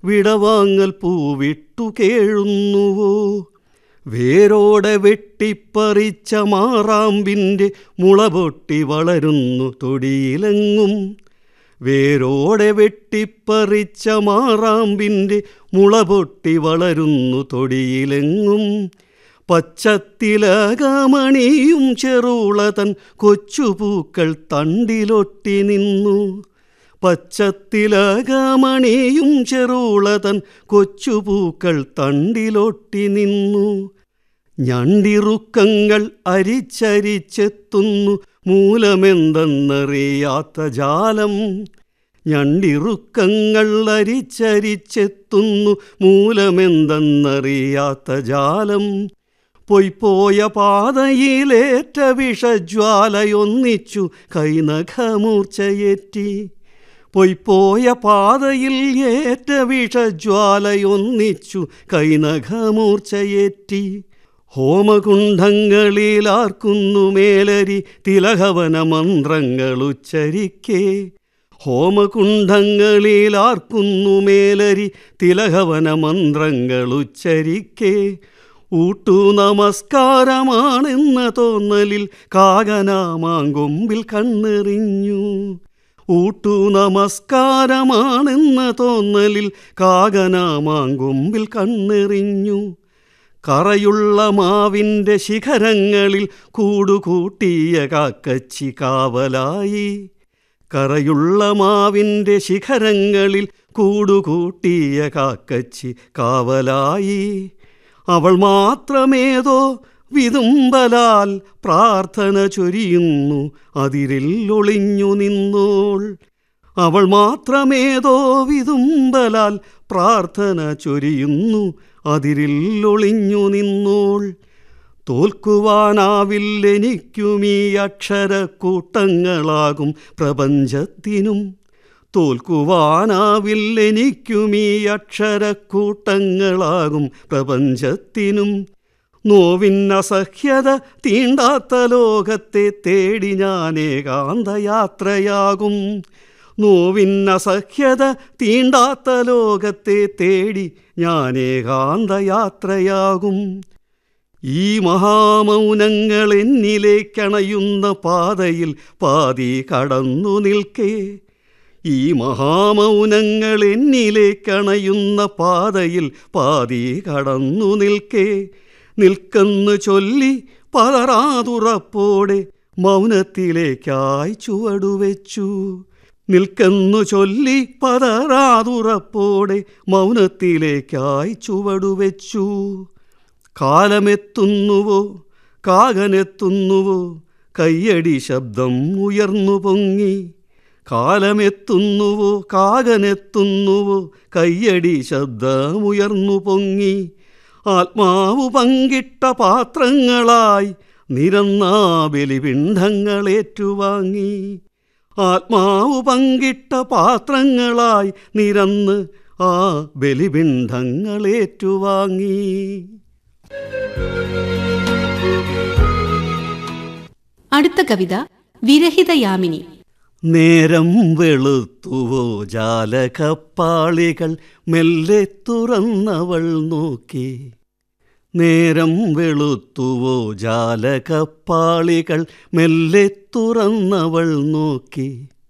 വിടവാങ്ങൽ പൂവിട്ടു കേഴുന്നുവോ വേരോടെ വെട്ടിപ്പറിച്ച മാറാമ്പിൻ്റെ മുള പൊട്ടി വളരുന്നു തൊടിയിലെങ്ങും വേരോടെ വെട്ടിപ്പറിച്ച മാറാമ്പിൻ്റെ മുള പൊട്ടി വളരുന്നു തൊടിയിലെങ്ങും പച്ചത്തിലകമണിയും ചെറുളതൻ കൊച്ചുപൂക്കൾ തണ്ടിലൊട്ടി നിന്നു പച്ചത്തിലകമണിയും ചെറുളതൻ കൊച്ചുപൂക്കൾ തണ്ടിലൊട്ടി നിന്നു ഞണ്ടിറുക്കങ്ങൾ അരിച്ചരിച്ചെത്തുന്നു മൂലമെന്തെന്നറിയാത്ത ജാലം ഞണ്ടിറുക്കങ്ങൾ അരിച്ചരിച്ചെത്തുന്നു മൂലമെന്തെന്നറിയാത്ത ജാലം പൊയ്പോയ പാതയിലേറ്റ വിഷജ്വാലയൊന്നിച്ചു കൈനഖമൂർച്ചയേറ്റി പൊയ്പോയ പാതയിൽ ഏറ്റ വിഷജ്വാലയൊന്നിച്ചു കൈനഖമൂർച്ചയേറ്റി ഹോമകുണ്ഡങ്ങളിലാർക്കുന്നു മേലരി തിലഹവന മന്ത്രങ്ങളുച്ചരിക്കേ ഹോമകുണ്ഡങ്ങളിലാർക്കുന്നു മേലരി തിലഹവന മന്ത്രങ്ങളുച്ചരിക്കേ ഊട്ടു നമസ്കാരമാണെന്ന തോന്നലിൽ കാകനാമാങ്കൊമ്പിൽ കണ്ണെറിഞ്ഞു ഊട്ടു നമസ്കാരമാണെന്ന തോന്നലിൽ കാകനാമാങ്കൊമ്പിൽ കണ്ണെറിഞ്ഞു കറയുള്ള മാവിൻ്റെ ശിഖരങ്ങളിൽ കൂടുകൂട്ടിയ കാക്കച്ചി കാവലായി കറയുള്ള മാവിൻ്റെ ശിഖരങ്ങളിൽ കൂടുകൂട്ടിയ കാക്കച്ചി കാവലായി അവൾ മാത്രമേതോ വിതുമ്പലാൽ പ്രാർത്ഥന ചൊരിയുന്നു അതിരിൽ ഒളിഞ്ഞു നിന്നോൾ അവൾ മാത്രമേതോ വിതുമ്പലാൽ പ്രാർത്ഥന ചൊരിയുന്നു അതിരിൽ ഒളിഞ്ഞു നിന്നോൾ തോൽക്കുവാനാവില്ലെനിക്കുമീ അക്ഷരക്കൂട്ടങ്ങളാകും പ്രപഞ്ചത്തിനും തോൽക്കുവാനാവില്ലെനിക്കുമീ അക്ഷരക്കൂട്ടങ്ങളാകും പ്രപഞ്ചത്തിനും നോവിന്നസഹ്യത തീണ്ടാത്ത ലോകത്തെ തേടി ഞാൻ ഏകാന്തയാത്രയാകും നോവിന്നസഹ്യത തീണ്ടാത്ത ലോകത്തെ തേടി ഞാൻ ഏകാന്തയാത്രയാകും ഈ മഹാമൗനങ്ങൾ എന്നിലേക്കണയുന്ന പാതയിൽ പാതി കടന്നു നിൽക്കേ ഈ മഹാമൗനങ്ങൾ എന്നിലേക്കണയുന്ന പാതയിൽ പാതി കടന്നു നിൽക്കേ നിൽക്കെന്ന് ചൊല്ലി പതറാതുറപ്പോടെ മൗനത്തിലേക്കായി ചുവടുവെച്ചു നിൽക്കെന്നു ചൊല്ലി പതറാതുറപ്പോടെ മൗനത്തിലേക്കായി ചുവടുവെച്ചു കാലമെത്തുന്നുവോ കാകനെത്തുന്നുവോ കയ്യടി ശബ്ദം ഉയർന്നു പൊങ്ങി കാലമെത്തുന്നുവോ കാകനെത്തുന്നുവോ കയ്യടി ശബ്ദമുയർന്നു പൊങ്ങി ആത്മാവു പങ്കിട്ട പാത്രങ്ങളായി നിരന്നാ ബലിപിണ്ഡങ്ങളേറ്റുവാങ്ങി ആത്മാവു പങ്കിട്ട പാത്രങ്ങളായി നിരന്ന് ആ ബലിപിണ്ഡങ്ങളേറ്റുവാങ്ങി അടുത്ത കവിത വിരഹിതയാമിനി നേരം വെളുത്തുവോ ജാലകപ്പാളികൾ മെല്ലെ തുറന്നവൾ നോക്കി നേരം വെളുത്തുവോ ജാലകപ്പാളികൾ മെല്ലെ തുറന്നവൾ നോക്കി